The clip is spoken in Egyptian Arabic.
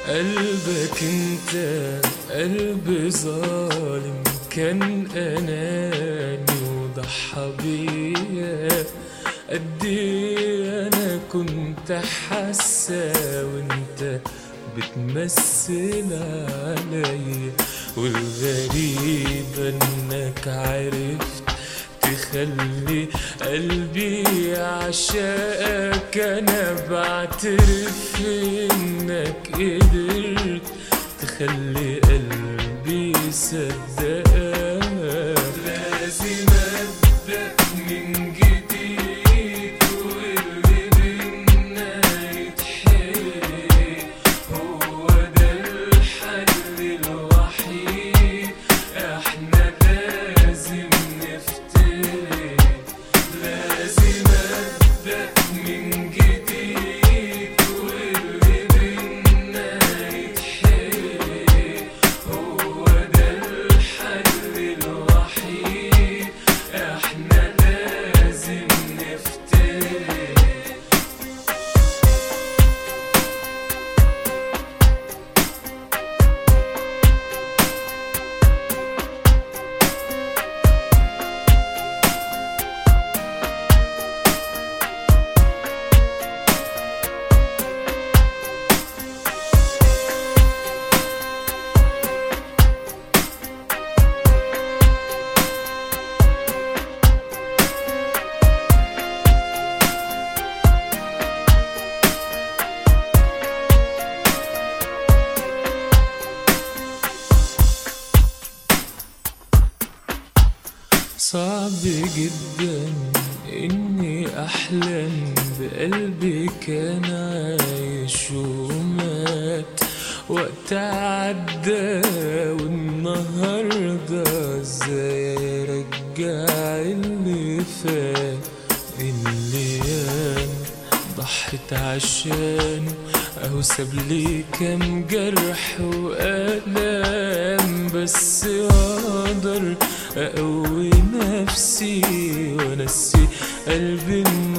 قلبك انت قلب ظالم كان اناني وضحى بيا قد ايه انا كنت حاسه وانت بتمثل عليا والغريب انك عرفت تخلي قلبي عشاقك انا بعترف انك قدرت تخلي قلبي يصدقك لازم ابدا من جديد واللي بينا يتحرق هو ده الحل الوحيد احنا لازم نفترق لازم ابدا من جديد واللي بينا يتحرق هو ده الحل الوحيد احنا لازم نفترق صعب جدا اني احلم بقلبي كان عايش ومات وقت عدى والنهارده ازاي ارجع اللي فات اللي ياما ضحت عشانه اهو ساب لي كام جرح والام بس اقدر اقوي نفسي وانسي قلبي